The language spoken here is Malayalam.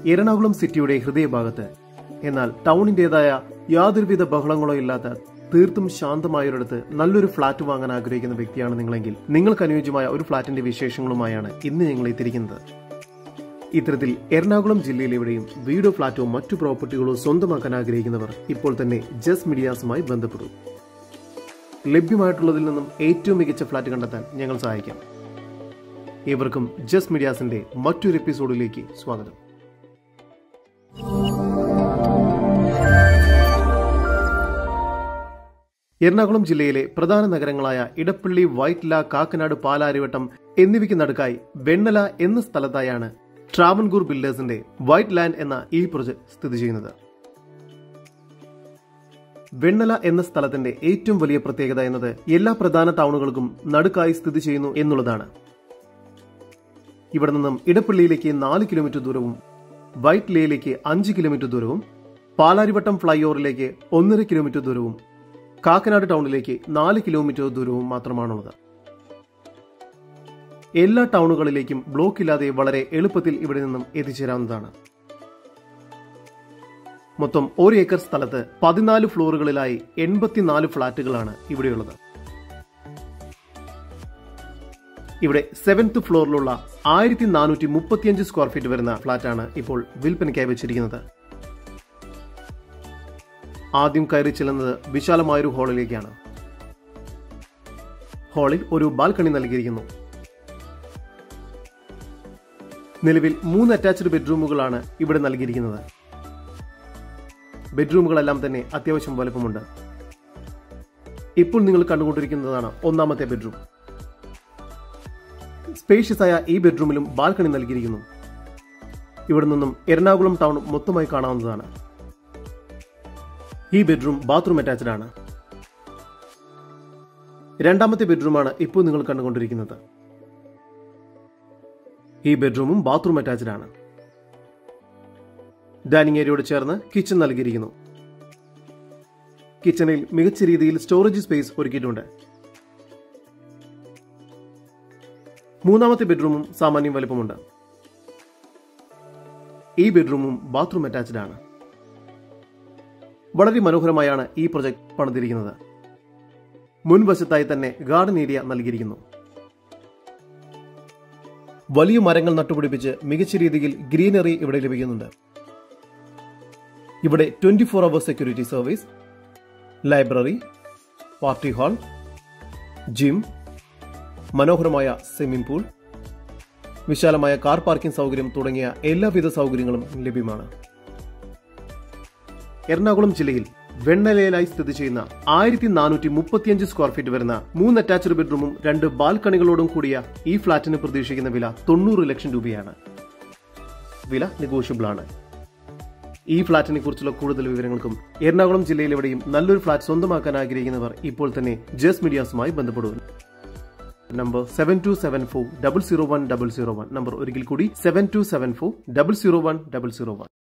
എറണാകുളം സിറ്റിയുടെ ഹൃദയഭാഗത്ത് എന്നാൽ ടൗണിന്റേതായ യാതൊരുവിധ ബഹളങ്ങളോ ഇല്ലാത്ത തീർത്തും ശാന്തമായൊരിടത്ത് നല്ലൊരു ഫ്ളാറ്റ് വാങ്ങാൻ ആഗ്രഹിക്കുന്ന വ്യക്തിയാണ് നിങ്ങളെങ്കിൽ നിങ്ങൾക്ക് അനുയോജ്യമായ ഒരു ഫ്ളാറ്റിന്റെ വിശേഷങ്ങളുമായാണ് ഇന്ന് ഞങ്ങൾ എത്തിയിരിക്കുന്നത് ഇത്തരത്തിൽ എറണാകുളം ജില്ലയിലെവിടെയും വീടോ ഫ്ളാറ്റോ മറ്റു പ്രോപ്പർട്ടികളോ സ്വന്തമാക്കാൻ ആഗ്രഹിക്കുന്നവർ ഇപ്പോൾ തന്നെ ജസ് മീഡിയാസുമായി ബന്ധപ്പെടും ലഭ്യമായിട്ടുള്ളതിൽ നിന്നും ഏറ്റവും മികച്ച ഫ്ളാറ്റ് കണ്ടെത്താൻ ഞങ്ങൾ സഹായിക്കാം ഏവർക്കും ജസ് മീഡിയാസിന്റെ മറ്റൊരു എപ്പിസോഡിലേക്ക് സ്വാഗതം എറണാകുളം ജില്ലയിലെ പ്രധാന നഗരങ്ങളായ ഇടപ്പള്ളി വൈറ്റ്ല കാക്കനാട് പാലാരിവട്ടം എന്നിവയ്ക്ക് നടുക്കായി വെണ്ണല എന്ന സ്ഥലത്തായാണ് ട്രാവൻകൂർ ബിൽഡേഴ്സിന്റെ വൈറ്റ് ലാൻഡ് എന്ന ഈ പ്രൊജക്ട് സ്ഥിതി ചെയ്യുന്നത് വെണ്ണല എന്ന സ്ഥലത്തിന്റെ ഏറ്റവും വലിയ പ്രത്യേകത എന്നത് എല്ലാ പ്രധാന ടൗണുകൾക്കും നടുക്കായി സ്ഥിതി ചെയ്യുന്നു എന്നുള്ളതാണ് ഇവിടെ നിന്നും ഇടപ്പള്ളിയിലേക്ക് നാല് കിലോമീറ്റർ ദൂരവും വൈറ്റ് ലേയിലേക്ക് അഞ്ച് കിലോമീറ്റർ ദൂരവും പാലാരിവട്ടം ഫ്ലൈ ഓവറിലേക്ക് ഒന്നര കിലോമീറ്റർ ദൂരവും കാക്കനാട് ടൗണിലേക്ക് നാല് കിലോമീറ്റർ ദൂരവും മാത്രമാണുള്ളത് എല്ലാ ടൗണുകളിലേക്കും ബ്ലോക്ക് ഇല്ലാതെ വളരെ എളുപ്പത്തിൽ ഇവിടെ നിന്നും എത്തിച്ചേരാവുന്നതാണ് മൊത്തം ഒരു ഏക്കർ സ്ഥലത്ത് പതിനാല് ഫ്ലോറുകളിലായി എൺപത്തിനാല് ഫ്ളാറ്റുകളാണ് ഇവിടെയുള്ളത് ഇവിടെ സെവൻത് ഫ്ലോറിലുള്ള ആയിരത്തി നാനൂറ്റി മുപ്പത്തിയഞ്ച് സ്ക്വയർ ഫീറ്റ് വരുന്ന ഫ്ളാറ്റാണ് ഇപ്പോൾ വിൽപ്പനയ്ക്കായി വെച്ചിരിക്കുന്നത് ആദ്യം കയറി ചെല്ലുന്നത് വിശാലമായൊരു ഹാളിലേക്കാണ് ഹാളിൽ ഒരു ബാൽക്കണി നൽകിയിരിക്കുന്നു നിലവിൽ മൂന്ന് അറ്റാച്ച്ഡ് ബെഡ്റൂമുകളാണ് ഇവിടെ നൽകിയിരിക്കുന്നത് ബെഡ്റൂമുകളെല്ലാം തന്നെ അത്യാവശ്യം വലുപ്പമുണ്ട് ഇപ്പോൾ നിങ്ങൾ കണ്ടുകൊണ്ടിരിക്കുന്നതാണ് ഒന്നാമത്തെ ബെഡ്റൂം സ്പേഷ്യസ് ആയ ഈ ബെഡ്റൂമിലും ബാൽക്കണി നൽകിയിരിക്കുന്നു ഇവിടെ നിന്നും എറണാകുളം ടൗൺ മൊത്തമായി കാണാവുന്നതാണ് ഈ ബെഡ്റൂം ബാത്റൂം അറ്റാച്ച്ഡ് ആണ് രണ്ടാമത്തെ ബെഡ്റൂമാണ് ഇപ്പോൾ നിങ്ങൾ കണ്ടുകൊണ്ടിരിക്കുന്നത് ഈ ബെഡ്റൂമും ബാത്റൂം അറ്റാച്ച്ഡ് ആണ് ഡൈനിങ് ഏരിയയോട് ചേർന്ന് കിച്ചൺ നൽകിയിരിക്കുന്നു കിച്ചണിൽ മികച്ച രീതിയിൽ സ്റ്റോറേജ് സ്പേസ് ഒരുക്കിയിട്ടുണ്ട് മൂന്നാമത്തെ ബെഡ്റൂമും സാമാന്യം വലുപ്പമുണ്ട് ഈ ബെഡ്റൂമും ബാത്റൂം അറ്റാച്ച്ഡ് ആണ് വളരെ മനോഹരമായാണ് ഈ പ്രൊജക്ട് പണിതിരിക്കുന്നത് മുൻവശത്തായി തന്നെ ഗാർഡൻ ഏരിയ നൽകിയിരിക്കുന്നു വലിയ മരങ്ങൾ നട്ടുപിടിപ്പിച്ച് മികച്ച രീതിയിൽ ഗ്രീനറി ഇവിടെ ലഭിക്കുന്നുണ്ട് ഇവിടെ twenty four hour security service library party hall gym മനോഹരമായ സ്വിമ്മിംഗ് പൂൾ വിശാലമായ കാർ പാർക്കിംഗ് സൗകര്യം തുടങ്ങിയ എല്ലാവിധ സൗകര്യങ്ങളും ലഭ്യമാണ് എറണാകുളം ജില്ലയിൽ വെണ്ണലയിലായി സ്ഥിതി ചെയ്യുന്ന ആയിരത്തി നാനൂറ്റി മുപ്പത്തിയഞ്ച് സ്ക്വയർ ഫീറ്റ് വരുന്ന മൂന്ന് അറ്റാച്ച്ഡ് ബെഡ്റൂമും രണ്ട് ബാൽക്കണികളോടും കൂടിയ ഈ ഫ്ളാറ്റിന് പ്രതീക്ഷിക്കുന്ന വില തൊണ്ണൂറ് ലക്ഷം രൂപയാണ് വില നെഗോഷ്യബിൾ ആണ് ഈ ഫ്ളാറ്റിനെ കുറിച്ചുള്ള കൂടുതൽ വിവരങ്ങൾക്കും എറണാകുളം ജില്ലയിലെവിടെയും നല്ലൊരു ഫ്ളാറ്റ് സ്വന്തമാക്കാൻ ആഗ്രഹിക്കുന്നവർ ഇപ്പോൾ തന്നെ ജസ് മീഡിയാസുമായി ബന്ധപ്പെടുക number seven two seven four double zero one double zero one number ഒരിക്കൽ കൂടി seven two seven four double zero one double zero one